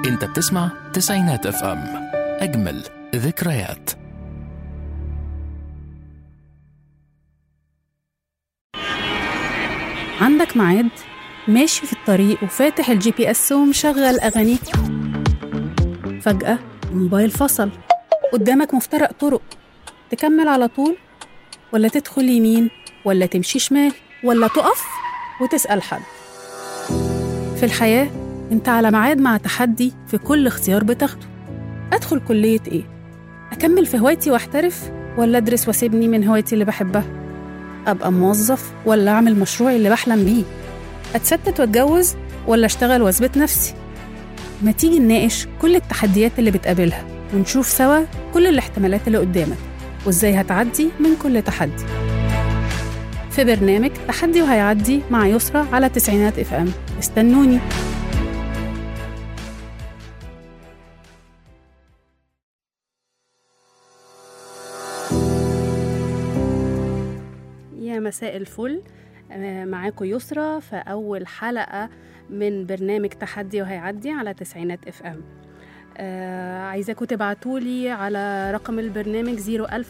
انت بتسمع تسعينات اف ام اجمل ذكريات عندك ميعاد ماشي في الطريق وفاتح الجي بي اس ومشغل أغانيك فجأة الموبايل فصل قدامك مفترق طرق تكمل على طول ولا تدخل يمين ولا تمشي شمال ولا تقف وتسأل حد في الحياة انت على ميعاد مع تحدي في كل اختيار بتاخده أدخل كلية إيه؟ أكمل في هوايتي وأحترف ولا أدرس وأسيبني من هوايتي اللي بحبها؟ أبقى موظف ولا أعمل مشروعي اللي بحلم بيه أتستت وأتجوز ولا أشتغل وأثبت نفسي ما تيجي نناقش كل التحديات اللي بتقابلها ونشوف سوا كل الاحتمالات اللي قدامك وإزاي هتعدي من كل تحدي في برنامج تحدي وهيعدي مع يسرى على تسعينات اف ام استنوني يا مساء الفل آه، معاكم يسرى في أول حلقة من برنامج تحدي وهيعدي على تسعينات اف ام آه عايزاكم تبعتولي على رقم البرنامج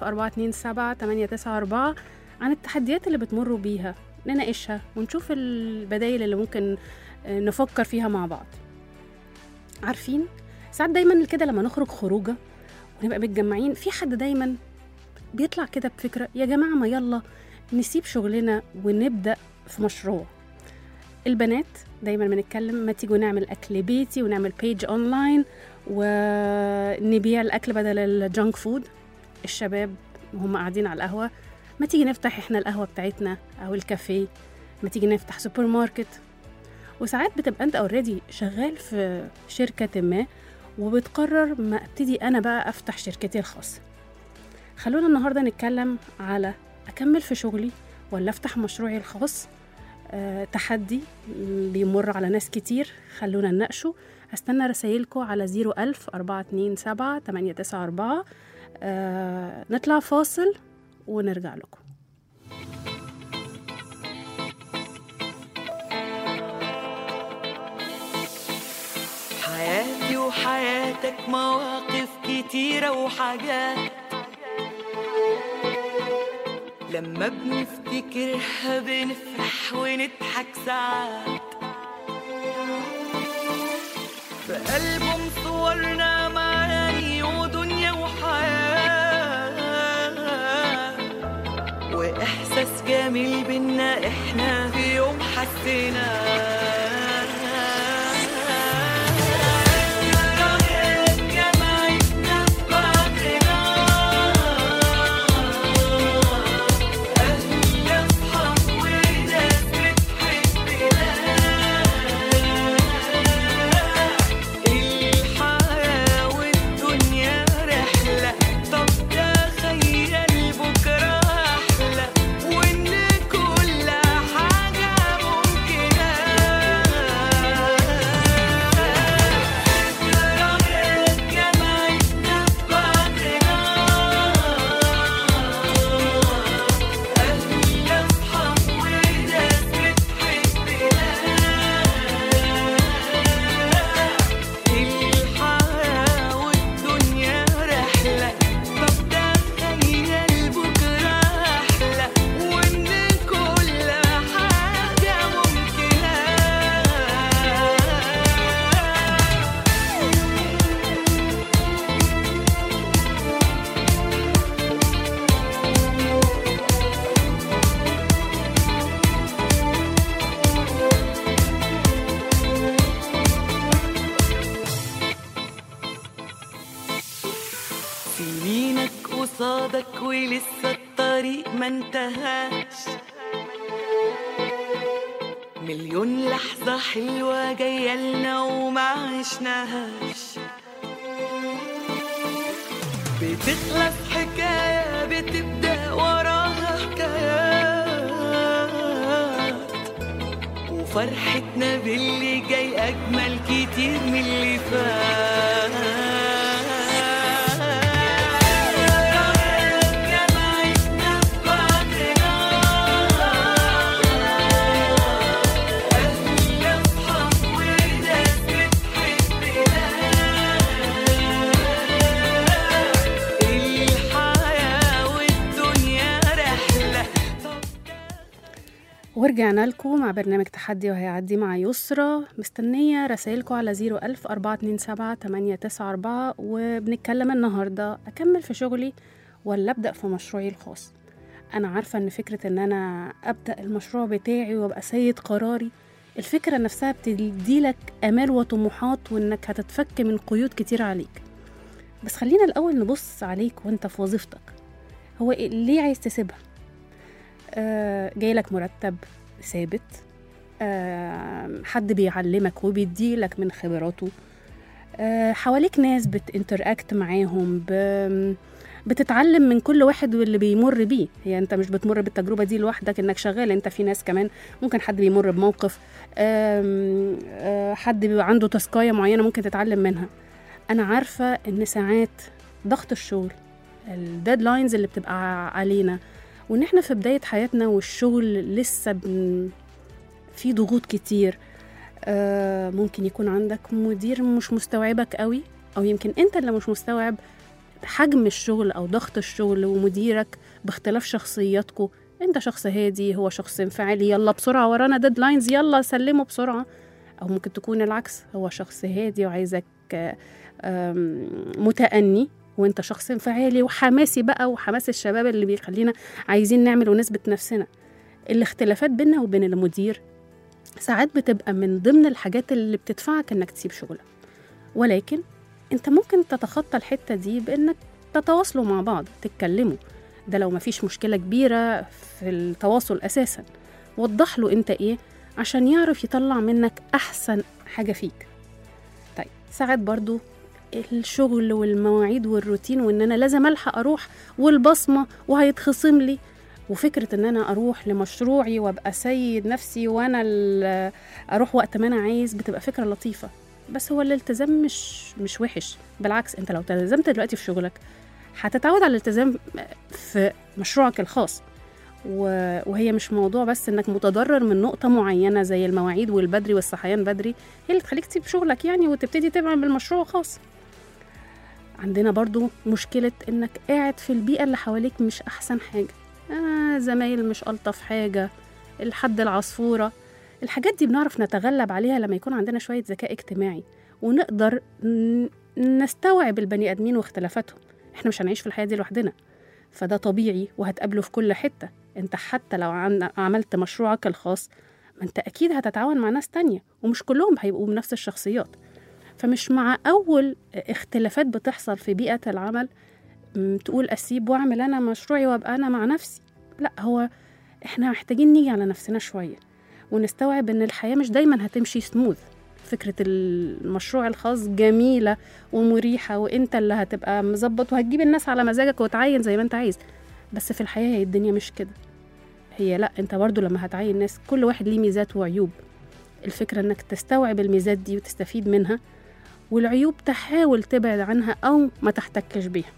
01427 عن التحديات اللي بتمروا بيها نناقشها ونشوف البدايل اللي ممكن آه، نفكر فيها مع بعض عارفين ساعات دايما كده لما نخرج خروجه ونبقى متجمعين في حد دايما بيطلع كده بفكرة يا جماعة ما يلا نسيب شغلنا ونبدأ في مشروع البنات دايما بنتكلم ما تيجوا نعمل أكل بيتي ونعمل بيج أونلاين ونبيع الأكل بدل الجانك فود الشباب وهم قاعدين على القهوة ما تيجي نفتح احنا القهوة بتاعتنا أو الكافيه ما تيجي نفتح سوبر ماركت وساعات بتبقى انت اوريدي شغال في شركة ما وبتقرر ما ابتدي انا بقى افتح شركتي الخاصة خلونا النهاردة نتكلم على أكمل في شغلي ولا أفتح مشروعي الخاص أه تحدي بيمر على ناس كتير خلونا نناقشه هستنى رسايلكم على 01000 427 894 أه نطلع فاصل ونرجع لكم حياتي وحياتك مواقف كتيرة وحاجات لما بنفتكرها بنفرح ونضحك ساعات في ألبوم صورنا معاني ودنيا وحياة وإحساس جميل بينا إحنا في يوم حسيناه جمعتنا ببعضنا أهل أصحاب وناس بتحبنا الحياة والدنيا رحلة طب تخيل بكرة أحلى وإن كل حاجة ممكنة ذكريات جمعتنا ببعضنا أهل أصحاب وناس بتحبنا الحياة والدنيا رحلة طب تخيل بكرة أحلى وإن كل حاجة ممكنة سنينك قصادك ولسه الطريق ما انتهاش مليون لحظة حلوة جاية لنا وما عشناهاش بتخلص حكاية بتبدأ وراها حكايات وفرحتنا باللي جاي أجمل كتير من اللي فات جمعتنا ببعضنا أهل أصحاب وناس بتحبنا ورجعنا لكم مع برنامج تحدي وهيعدي مع يسرى مستنية رسائلكم على 01000 427 894 وبنتكلم النهاردة أكمل في شغلي ولا أبدأ في مشروعي الخاص أنا عارفة إن فكرة إن أنا أبدأ المشروع بتاعي وأبقى سيد قراري الفكرة نفسها بتديلك آمال وطموحات وإنك هتتفك من قيود كتير عليك بس خلينا الأول نبص عليك وإنت في وظيفتك هو إيه- ليه عايز تسيبها؟ آه جايلك مرتب ثابت آه حد بيعلمك وبيديلك من خبراته آه حواليك ناس بتنتراكت معاهم ب... بتتعلم من كل واحد واللي بيمر بيه هي انت مش بتمر بالتجربه دي لوحدك انك شغال انت في ناس كمان ممكن حد بيمر بموقف آم، آه، حد بيبقى عنده تاسكايه معينه ممكن تتعلم منها انا عارفه ان ساعات ضغط الشغل الديدلاينز اللي بتبقى علينا وان احنا في بدايه حياتنا والشغل لسه بن... في ضغوط كتير آه ممكن يكون عندك مدير مش مستوعبك قوي او يمكن انت اللي مش مستوعب حجم الشغل او ضغط الشغل ومديرك باختلاف شخصياتكم انت شخص هادي هو شخص انفعالي يلا بسرعه ورانا ديدلاينز يلا سلمه بسرعه او ممكن تكون العكس هو شخص هادي وعايزك آه، آم، متأني وانت شخص انفعالي وحماسي بقى وحماس الشباب اللي بيخلينا عايزين نعمل ونثبت نفسنا الاختلافات بيننا وبين المدير ساعات بتبقى من ضمن الحاجات اللي بتدفعك انك تسيب شغلك ولكن انت ممكن تتخطى الحتة دي بانك تتواصلوا مع بعض تتكلموا ده لو مفيش مشكلة كبيرة في التواصل اساسا وضح له انت ايه عشان يعرف يطلع منك احسن حاجة فيك طيب ساعات برضو الشغل والمواعيد والروتين وان انا لازم الحق اروح والبصمه وهيتخصم لي وفكره ان انا اروح لمشروعي وابقى سيد نفسي وانا ال- اروح وقت ما انا عايز بتبقى فكره لطيفه بس هو الالتزام مش مش وحش بالعكس انت لو التزمت دلوقتي في شغلك هتتعود على الالتزام في مشروعك الخاص و- وهي مش موضوع بس انك متضرر من نقطة معينة زي المواعيد والبدري والصحيان بدري هي اللي تخليك تسيب شغلك يعني وتبتدي تعمل المشروع خاص عندنا برضو مشكلة انك قاعد في البيئة اللي حواليك مش احسن حاجة آه زمايل مش ألطف حاجة الحد العصفورة الحاجات دي بنعرف نتغلب عليها لما يكون عندنا شوية ذكاء اجتماعي ونقدر ن- نستوعب البني آدمين واختلافاتهم احنا مش هنعيش في الحياة دي لوحدنا فده طبيعي وهتقابله في كل حتة انت حتى لو عن- عملت مشروعك الخاص ما انت اكيد هتتعاون مع ناس تانية ومش كلهم هيبقوا بنفس الشخصيات فمش مع اول اختلافات بتحصل في بيئة العمل م، تقول اسيب واعمل انا مشروعي وابقى انا مع نفسي لا هو احنا محتاجين نيجي على نفسنا شوية ونستوعب ان الحياة مش دايما هتمشي سموث فكرة المشروع الخاص جميلة ومريحة وانت اللي هتبقى مظبط وهتجيب الناس على مزاجك وتعين زي ما انت عايز بس في الحياة هي الدنيا مش كده هي لا انت برضو لما هتعين ناس كل واحد ليه ميزات وعيوب الفكرة انك تستوعب الميزات دي وتستفيد منها والعيوب تحاول تبعد عنها او ما تحتكش بيها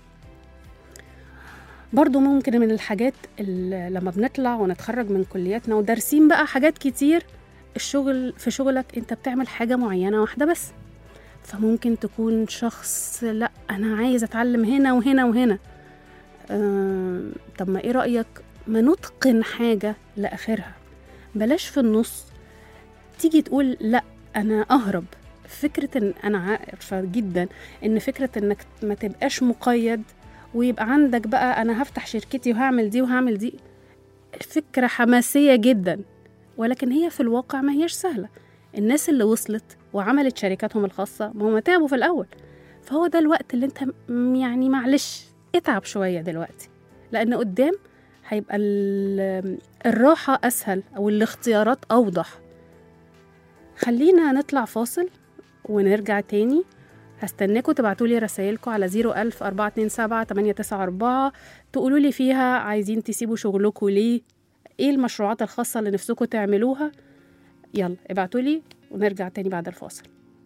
برضو ممكن من الحاجات اللي لما بنطلع ونتخرج من كلياتنا ودارسين بقى حاجات كتير الشغل في شغلك انت بتعمل حاجة معينة واحدة بس فممكن تكون شخص لا انا عايز اتعلم هنا وهنا وهنا آه طب ما ايه رأيك ما نتقن حاجة لآخرها بلاش في النص تيجي تقول لا انا اهرب فكرة ان انا عارفة جدا ان فكرة انك ما تبقاش مقيد ويبقى عندك بقى انا هفتح شركتي وهعمل دي وهعمل دي فكرة حماسية جدا ولكن هي في الواقع ما هيش سهلة الناس اللي وصلت وعملت شركاتهم الخاصة ما هم تعبوا في الأول فهو ده الوقت اللي انت م- يعني معلش اتعب شوية دلوقتي لأن قدام هيبقى ال- الراحة أسهل أو الاختيارات أوضح خلينا نطلع فاصل ونرجع تاني هستناكم تبعتولي رسايلكم على 01000 427 894 تقولوا لي فيها عايزين تسيبوا شغلكم ليه ايه المشروعات الخاصة اللي نفسكم تعملوها يلا ابعتولي ونرجع تاني بعد الفاصل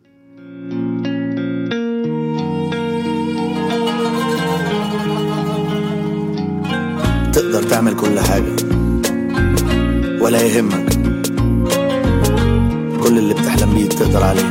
تقدر تعمل كل حاجة ولا يهمك كل اللي بتحلم بيه تقدر عليه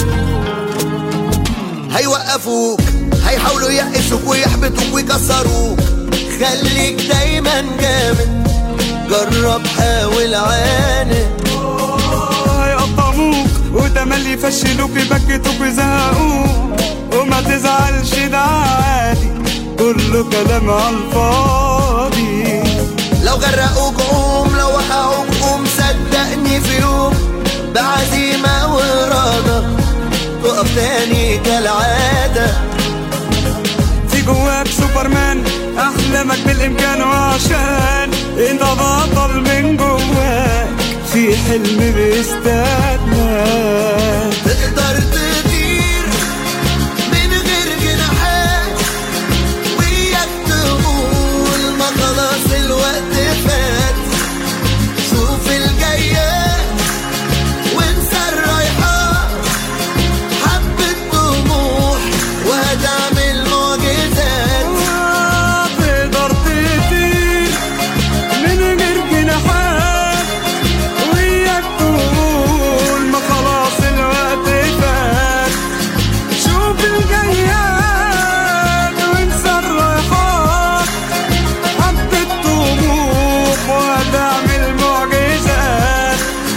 هيوقفوك هيحاولوا يقشوك ويحبطوك ويكسروك خليك دايما جامد جرب حاول عاني هيقطموك وتملي يفشلوك يبكتوك ويزهقوك وما تزعلش ده عادي كله كلام على الفاضي لو غرقوك قوم لو وقعوك قوم صدقني في يوم بعزيمة وإرادة تقف تاني كالعادة في جواك سوبرمان احلامك بالامكان وعشان انت بطل من جواك في حلم بيستناك تقدر تطير من غير جناحات وياك تقول ما خلاص الوقت فات شوف الجايات وانسى الرايحات حبة طموح وهتعمل معجزات تقدر تطير من غير جناحات وياك تقول ما خلاص الوقت فات شوف الجياد وانسى الرايحات حبة طموح وهتعمل معجزات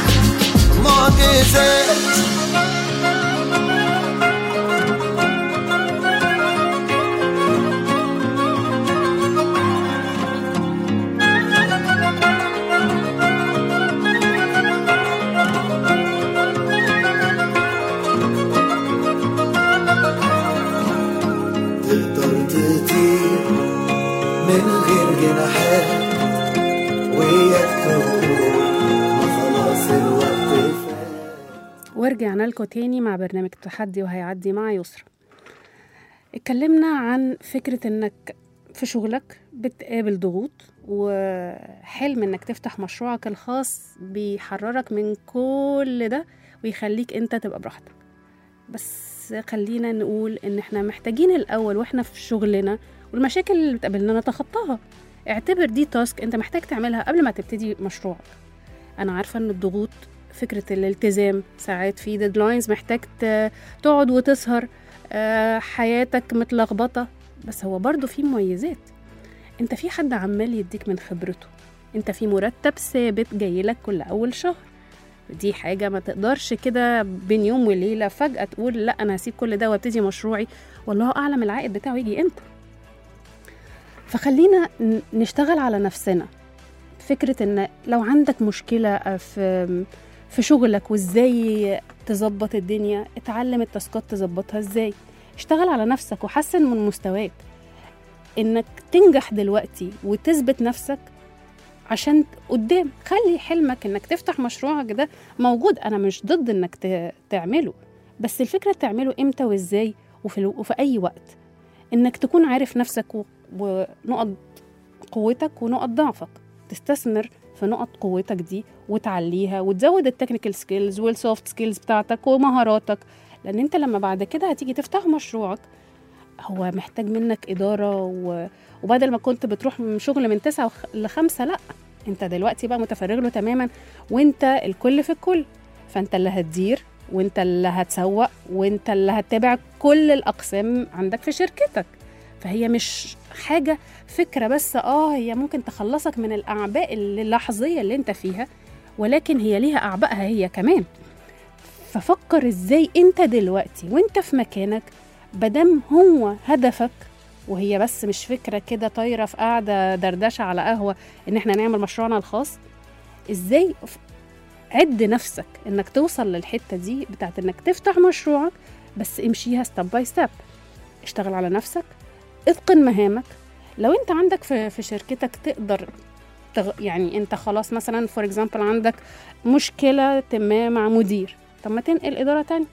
معجزات تقدر تطير من غير جناحات وياك تقول ما خلاص الوقت فات ورجعنا لكم تاني مع برنامج تحدي وهيعدي مع يسرا اتكلمنا عن فكرة انك في شغلك بتقابل ضغوط وحلم انك تفتح مشروعك الخاص بيحررك من كل ده ويخليك انت تبقى براحتك بس خلينا نقول ان احنا محتاجين الاول واحنا في شغلنا والمشاكل اللي بتقابلنا نتخطاها اعتبر دي تاسك انت محتاج تعملها قبل ما تبتدي مشروعك انا عارفه ان الضغوط فكره الالتزام ساعات في ديدلاينز محتاج ت- تقعد وتسهر آه، حياتك متلخبطه بس هو برضو في مميزات انت في حد عمال يديك من خبرته انت في مرتب ثابت جاي لك كل اول شهر دي حاجة ما تقدرش كده بين يوم وليلة فجأة تقول لا أنا هسيب كل ده وابتدي مشروعي والله أعلم العائد بتاعه يجي إمتى فخلينا ن- نشتغل على نفسنا فكرة إن لو عندك مشكلة في في شغلك وإزاي تظبط الدنيا اتعلم التاسكات تظبطها إزاي اشتغل على نفسك وحسن من مستواك إنك تنجح دلوقتي وتثبت نفسك عشان قدام خلي حلمك انك تفتح مشروعك ده موجود انا مش ضد انك ت- تعمله بس الفكره تعمله امتى وازاي وفي, الو- وفي اي وقت انك تكون عارف نفسك و- ونقط قوتك ونقط ضعفك تستثمر في نقط قوتك دي وتعليها وتزود التكنيكال سكيلز والسوفت سكيلز بتاعتك ومهاراتك لان انت لما بعد كده هتيجي تفتح مشروعك هو محتاج منك إدارة و... وبدل ما كنت بتروح من شغل من تسعة وخ... لخمسة لأ انت دلوقتي بقى متفرغ له تماما وانت الكل في الكل فانت اللي هتدير وانت اللي هتسوق وانت اللي هتتابع كل الأقسام عندك في شركتك فهي مش حاجة فكرة بس اه هي ممكن تخلصك من الأعباء اللحظية اللي انت فيها ولكن هي ليها أعبائها هي كمان ففكر ازاي انت دلوقتي وانت في مكانك بدم هو هدفك وهي بس مش فكره كده طايره في قاعده دردشه على قهوه ان احنا نعمل مشروعنا الخاص ازاي ف- عد نفسك انك توصل للحته دي بتاعت انك تفتح مشروعك بس امشيها ستيب باي ستيب اشتغل على نفسك اتقن مهامك لو انت عندك في, في شركتك تقدر تغ... يعني انت خلاص مثلا فور اكزامبل عندك مشكله ما مع مدير طب ما تنقل اداره تانية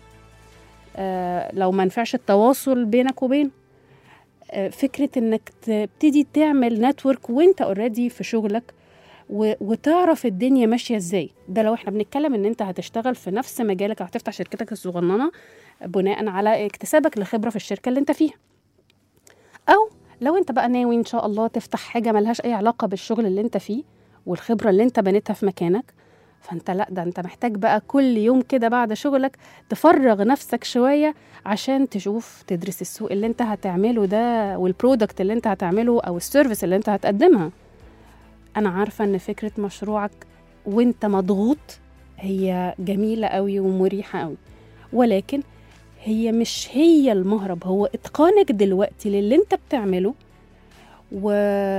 آه، لو ما نفعش التواصل بينك وبين آه، فكرة انك تبتدي تعمل نتورك وانت اوريدي في شغلك و- وتعرف الدنيا ماشية ازاي ده لو احنا بنتكلم ان انت هتشتغل في نفس مجالك أو هتفتح شركتك الصغننة بناء على اكتسابك لخبرة في الشركة اللي انت فيها او لو انت بقى ناوي ان شاء الله تفتح حاجة ملهاش اي علاقة بالشغل اللي انت فيه والخبرة اللي انت بنيتها في مكانك فانت لا ده انت محتاج بقى كل يوم كده بعد شغلك تفرغ نفسك شوية عشان تشوف تدرس السوق اللي انت هتعمله ده والبرودكت اللي انت هتعمله او السيرفيس اللي انت هتقدمها انا عارفه ان فكره مشروعك وانت مضغوط هي جميله قوي ومريحه قوي ولكن هي مش هي المهرب هو اتقانك دلوقتي للي انت بتعمله و...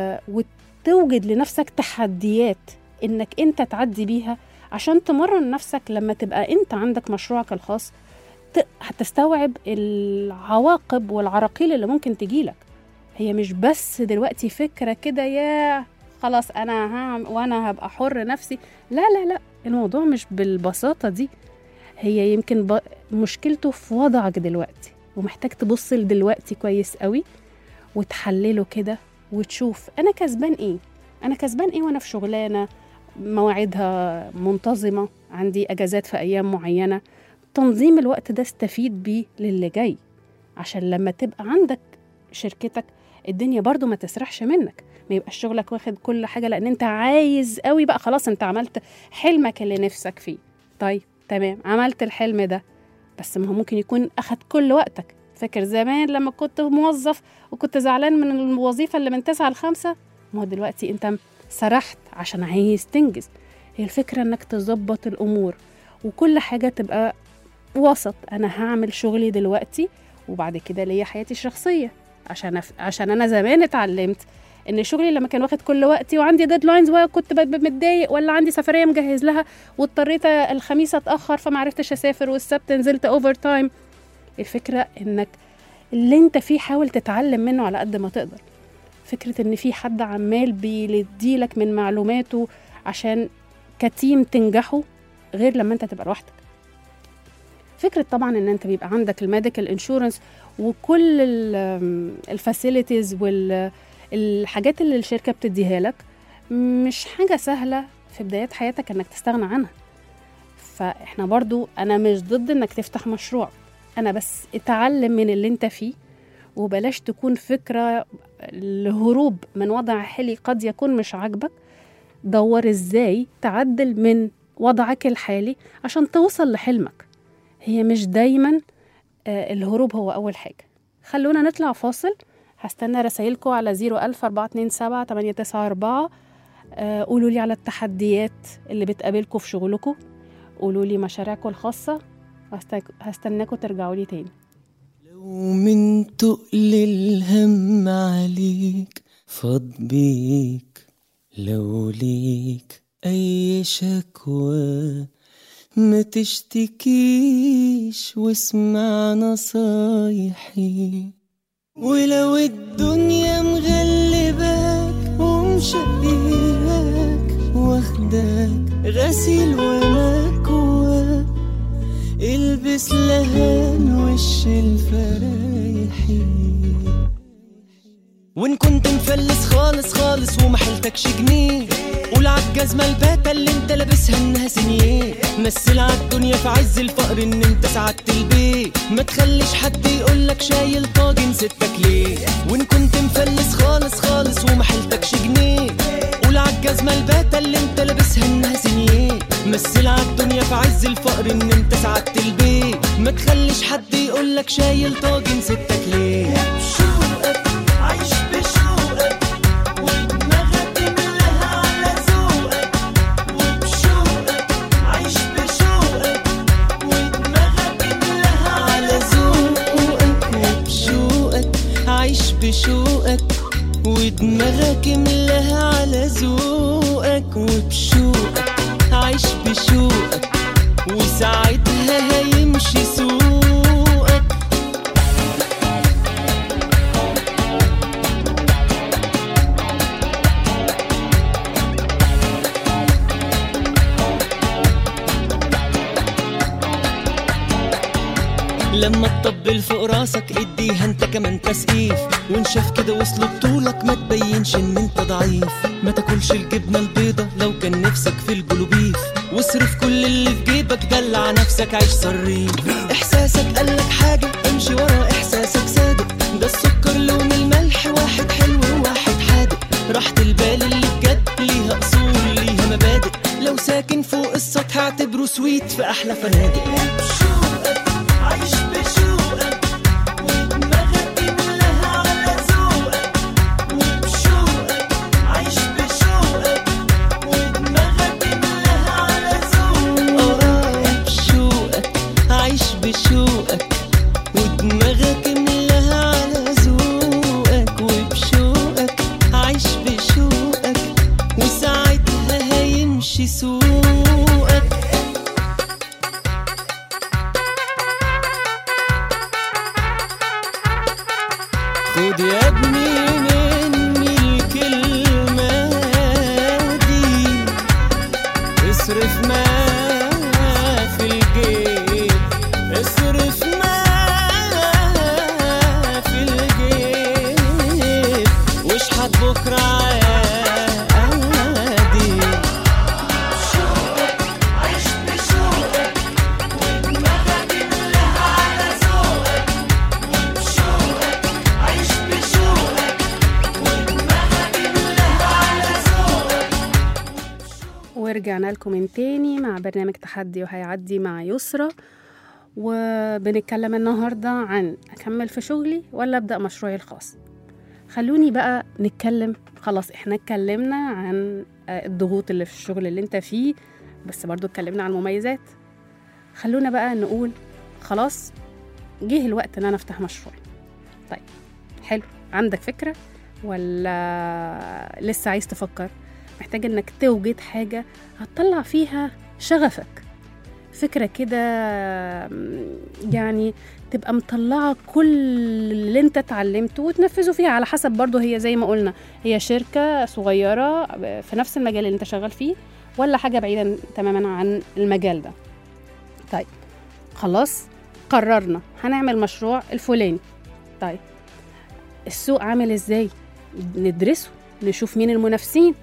وتوجد لنفسك تحديات انك انت تعدي بيها عشان تمرن نفسك لما تبقى انت عندك مشروعك الخاص ت... هتستوعب العواقب والعراقيل اللي ممكن تجيلك هي مش بس دلوقتي فكرة كده يا خلاص أنا هعمل وأنا هبقى حر نفسي لا لا لا الموضوع مش بالبساطة دي هي يمكن ب... مشكلته في وضعك دلوقتي ومحتاج تبص لدلوقتي كويس قوي وتحلله كده وتشوف أنا كسبان إيه أنا كسبان إيه وأنا في شغلانة مواعيدها منتظمة عندي أجازات في أيام معينة تنظيم الوقت ده استفيد بيه للي جاي عشان لما تبقى عندك شركتك الدنيا برضو ما تسرحش منك ما يبقاش شغلك واخد كل حاجة لأن أنت عايز قوي بقى خلاص أنت عملت حلمك اللي نفسك فيه طيب تمام عملت الحلم ده بس ما هو ممكن يكون أخد كل وقتك فاكر زمان لما كنت موظف وكنت زعلان من الوظيفة اللي من تسعة لخمسة ما هو دلوقتي أنت سرحت عشان عايز تنجز هي الفكرة إنك تظبط الأمور وكل حاجة تبقى وسط أنا هعمل شغلي دلوقتي وبعد كده ليا حياتي الشخصية عشان أف... عشان أنا زمان اتعلمت إن شغلي لما كان واخد كل وقتي وعندي ديدلاينز وكنت ببقى متضايق ولا عندي سفرية مجهز لها واضطريت الخميس أتأخر فمعرفتش أسافر والسبت نزلت أوفر تايم الفكرة إنك اللي أنت فيه حاول تتعلم منه على قد ما تقدر فكرة إن في حد عمال بيديلك من معلوماته عشان كتيم تنجحوا غير لما أنت تبقى لوحدك فكرة طبعا إن أنت بيبقى عندك الميديكال انشورنس وكل الفاسيلتيز والحاجات اللي الشركة بتديها لك مش حاجة سهلة في بدايات حياتك إنك تستغنى عنها فإحنا برضو أنا مش ضد إنك تفتح مشروع أنا بس اتعلم من اللي أنت فيه وبلاش تكون فكرة الهروب من وضع حالي قد يكون مش عاجبك دور ازاي تعدل من وضعك الحالي عشان توصل لحلمك هي مش دايما آه الهروب هو أول حاجة خلونا نطلع فاصل هستنى رسايلكم على 01000 427 894 آه قولوا لي على التحديات اللي بتقابلكم في شغلكم قولوا لي مشاريعكم الخاصة هستناكم ترجعوا لي تاني لو من تقل الهم عليك فاض بيك لو ليك أي شكوى ما تشتكيش واسمع نصايحي ولو الدنيا مغلباك ومشقياك واخداك غسيل ومكواك البس لهان وش الفرايحي وان كنت مفلس خالص خالص وما حيلتكش جنيه قول عالجزمة الباتة اللي انت لابسها انها سنيه مثل عالدنيا في عز الفقر ان انت سعدت البيت ما تخليش حد يقولك شايل طاجن ستك ليه وان كنت مفلس خالص خالص وما حيلتكش جنيه قول عالجزمة الباتة اللي انت لابسها انها سنيه مثل عالدنيا في عز الفقر ان انت سعدت البيت ما تخليش حد يقولك شايل طاجن ستك ليه بشوقك عايش بشوقك ودماغك ملاها على ذوقك وبشوقك عايش بشوقك ودماغك ملاها على ذوقك وبشوقك عايش بشوقك ودماغك ملاها على ذوقك وبشوقك عايش بشوقك وساعتها هيمشي سوقك لما تطبل فوق راسك اديها انت كمان تسقيف وان شاف كده وصلوا بطولك ما تبينش ان انت ضعيف ما تاكلش الجبنه البيضه لو كان نفسك في البلوبيف واصرف كل اللي في جيبك دلع نفسك عيش صريف احساسك قالك حاجه امشي ورا احساسك صادق ده السكر لون الملح واحد حلو وواحد حادق راحة البال اللي بجد ليها اصول ليها مبادئ لو ساكن فوق السطح اعتبره سويت في احلى فنادق بشوقك عايش بشوقك ودماغك ملاها على ذوقك وبشوقك عايش بشوقك ورجعنا لكم من تاني مع برنامج تحدي وهيعدي مع يسرى وبنتكلم النهاردة عن أكمل في شغلي ولا أبدأ مشروعي الخاص خلوني بقى نتكلم خلاص احنا اتكلمنا عن آه، الضغوط اللي في الشغل اللي انت فيه بس برضو اتكلمنا عن المميزات خلونا بقى نقول خلاص جه الوقت ان انا افتح مشروعي طيب حلو عندك فكرة ولا لسه عايز تفكر محتاج انك توجد حاجة هتطلع فيها شغفك فكرة كده م، يعني تبقى مطلعة كل اللي انت اتعلمته وتنفذه فيها على حسب برضو هي زي ما قلنا هي شركة صغيرة في نفس المجال اللي انت شغال فيه ولا حاجة بعيدا تماما عن المجال ده طيب خلاص قررنا هنعمل مشروع الفلاني طيب السوق عامل ازاي ندرسه نشوف مين المنافسين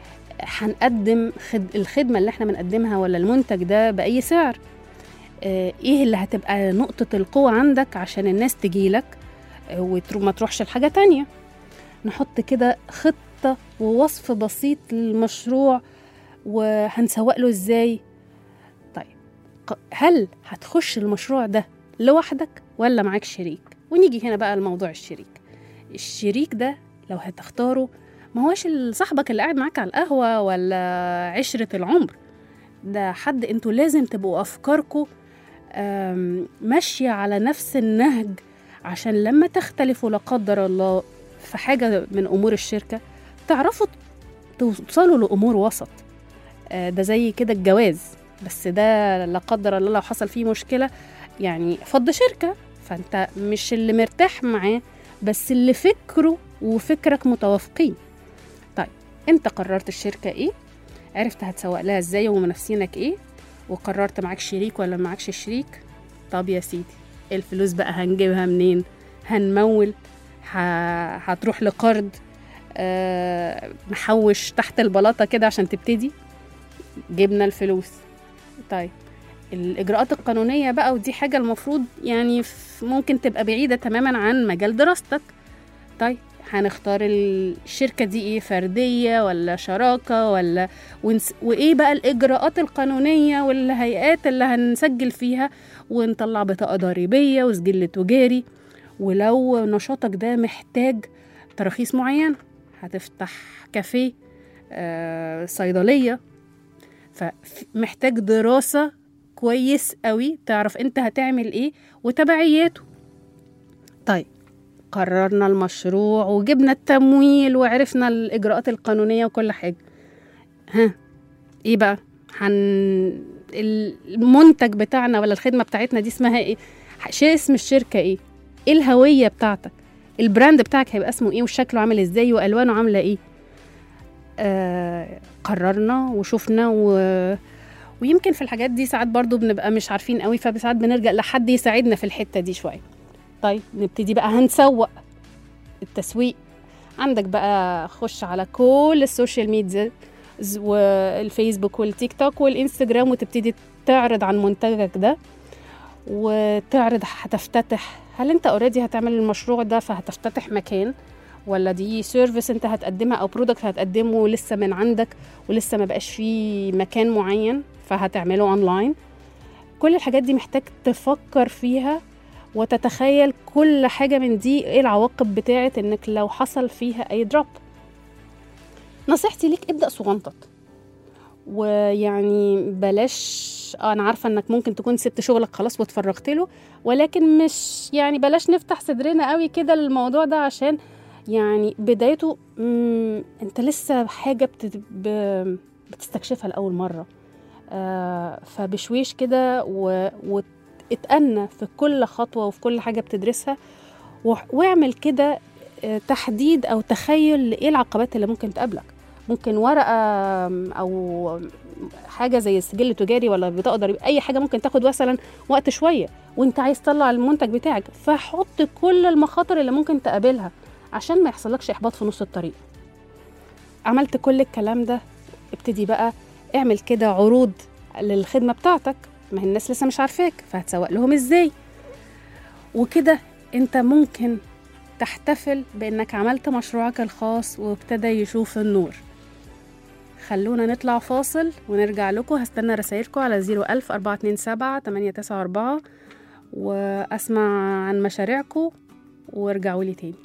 هنقدم خد... الخدمة اللي احنا بنقدمها ولا المنتج ده بأي سعر آه، ايه اللي هتبقى نقطة القوة عندك عشان الناس تجيلك آه، وما تروحش لحاجة تانية نحط كده خطة ووصف بسيط للمشروع وهنسوق له ازاي طيب ق- هل هتخش المشروع ده لوحدك ولا معاك شريك ونيجي هنا بقى لموضوع الشريك الشريك ده لو هتختاره ما هوش صاحبك اللي قاعد معاك على القهوة ولا عشرة العمر ده حد انتوا لازم تبقوا أفكاركم آم، ماشية على نفس النهج عشان لما تختلفوا لا قدر الله في حاجة من أمور الشركة تعرفوا توصلوا لأمور وسط آه، ده زي كده الجواز بس ده لا قدر الله لو حصل فيه مشكلة يعني فض شركة فانت مش اللي مرتاح معاه بس اللي فكره وفكرك متوافقين طيب انت قررت الشركة ايه عرفت هتسوق لها ازاي ومنافسينك ايه وقررت معاك شريك ولا معاكش شريك طب يا سيدي الفلوس بقى هنجيبها منين هنمول ه... هتروح لقرض آه... محوش تحت البلاطة كده عشان تبتدي جبنا الفلوس طيب الإجراءات القانونية بقى ودي حاجة المفروض يعني ف- ممكن تبقى بعيدة تماما عن مجال دراستك طيب هنختار الشركة دي ايه فردية ولا شراكة ولا ونس... وايه بقى الإجراءات القانونية والهيئات اللي هنسجل فيها ونطلع بطاقة ضريبية وسجل تجاري ولو نشاطك ده محتاج تراخيص معينة هتفتح كافيه آه، صيدلية فمحتاج دراسة كويس قوي تعرف انت هتعمل ايه وتبعياته طيب قررنا المشروع وجبنا التمويل وعرفنا الإجراءات القانونية وكل حاجة ها ايه بقى هن المنتج بتاعنا ولا الخدمة بتاعتنا دي اسمها ايه شيء اسم الشركة ايه ايه الهوية بتاعتك البراند بتاعك هيبقى اسمه ايه وشكله عامل ازاي والوانه عامله ايه آه قررنا وشفنا و... ويمكن في الحاجات دي ساعات برضو بنبقى مش عارفين قوي فساعات بنرجع لحد يساعدنا في الحتة دي شوية طيب نبتدي بقى هنسوق التسويق عندك بقى خش على كل السوشيال ميديا ز- والفيسبوك والتيك توك والانستجرام وتبتدي تعرض عن منتجك ده وتعرض هتفتتح هل انت اوريدي هتعمل المشروع ده فهتفتتح مكان ولا دي سيرفيس انت هتقدمها او برودكت هتقدمه لسه من عندك ولسه ما بقاش فيه مكان معين فهتعمله اونلاين كل الحاجات دي محتاج تفكر فيها وتتخيل كل حاجة من دي ايه العواقب بتاعت انك لو حصل فيها اي دروب نصيحتي ليك ابدأ صغنطط ويعني بلاش آه، انا عارفه انك ممكن تكون سبت شغلك خلاص واتفرغت له ولكن مش يعني بلاش نفتح صدرنا قوي كده للموضوع ده عشان يعني بدايته مم، انت لسه حاجه بت... ب... بتستكشفها لاول مره آه فبشويش كده و... واتأنى في كل خطوه وفي كل حاجه بتدرسها و... واعمل كده آه، تحديد او تخيل لايه العقبات اللي ممكن تقابلك ممكن ورقه آم، او حاجه زي السجل التجاري ولا بطاقه ضريبيه اي حاجه ممكن تاخد مثلا وقت شويه وانت عايز تطلع المنتج بتاعك فحط كل المخاطر اللي ممكن تقابلها عشان ما يحصلكش احباط في نص الطريق عملت كل الكلام ده ابتدي بقى اعمل كده عروض للخدمه بتاعتك ما هي الناس لسه مش عارفاك فهتسوق لهم ازاي وكده انت ممكن تحتفل بانك عملت مشروعك الخاص وابتدى يشوف النور خلونا نطلع فاصل ونرجع لكم هستنى رسائلكم على 01000 427 894 واسمع عن مشاريعكم وارجعوا لي تاني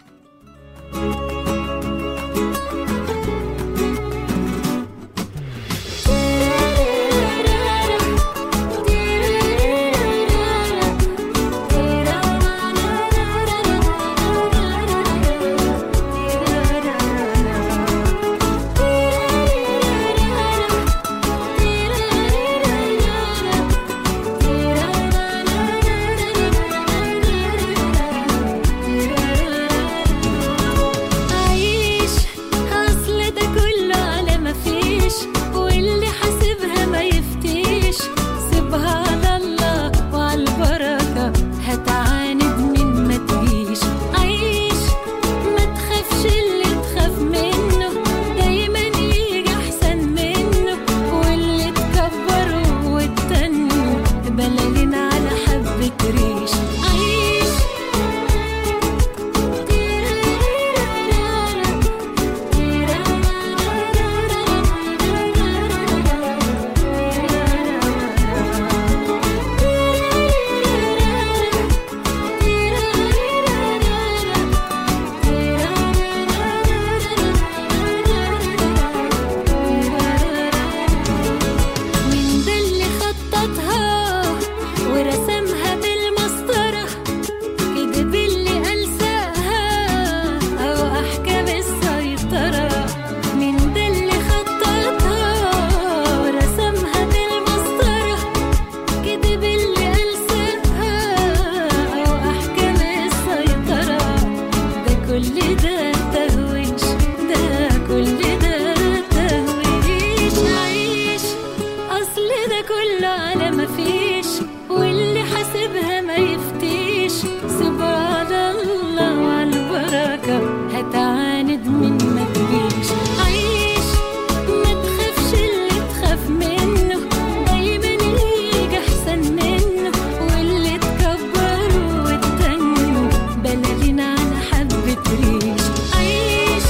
عيش اصل ده كله على ما فيش واللي حاسبها ما يفتيش سيبها على الله وعلى البركة هتعاند من ما تجيش عيش ما تخافش اللي تخاف منه دايما يجي احسن منه واللي تكبره وتنه بلالين على حبة ريش عيش من ده اللي خططها ورسمها بالمسطره كدب اللي ألساها أو أحكام السيطرة من ده اللي خططها ورسمها بالمسطرة كدب اللي ألساها أو أحكام السيطرة ده كل ده تهويش ده كل ده تهويش عيش أصل ده كله على ما فيش واللي حاسبها ما يفتيش سيبها على الله وعلى البركة هتعاند من ما تجيش عيش ما تخافش اللي تخاف منه دايما يجي أحسن منه واللي تكبره وتنه بلالين على حبة ريش عيش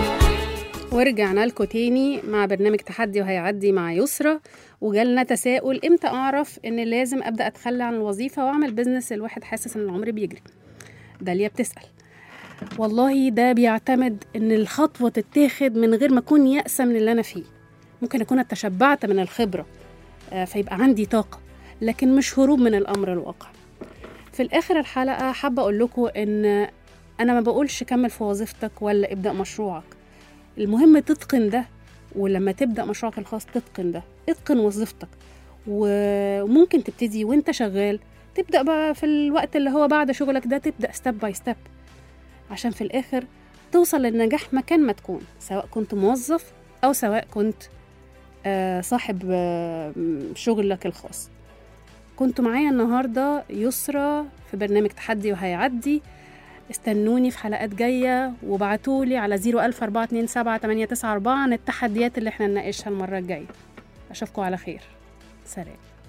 ورجعنا لكم تاني مع برنامج تحدي وهيعدي مع يسرى وجالنا تساؤل امتى اعرف ان لازم ابدا اتخلى عن الوظيفه واعمل بزنس الواحد حاسس ان العمر بيجري داليا بتسال والله ده بيعتمد ان الخطوه تتاخد من غير ما اكون يأسة من اللي انا فيه ممكن اكون اتشبعت من الخبره آه، فيبقى عندي طاقه لكن مش هروب من الامر الواقع في الاخر الحلقه حابه اقول لكم ان انا ما بقولش كمل في وظيفتك ولا ابدا مشروعك المهم تتقن ده ولما تبدا مشروعك الخاص تتقن ده اتقن وظيفتك وممكن تبتدي وانت شغال تبدا بقى في الوقت اللي هو بعد شغلك ده تبدا ستيب باي ستيب عشان في الاخر توصل للنجاح مكان ما تكون سواء كنت موظف او سواء كنت آه، صاحب آه، شغلك الخاص كنتوا معايا النهارده يسرى في برنامج تحدي وهيعدي استنوني في حلقات جاية وبعتولي على 01427 عن التحديات اللي احنا نناقشها المرة الجاية أشوفكم على خير سلام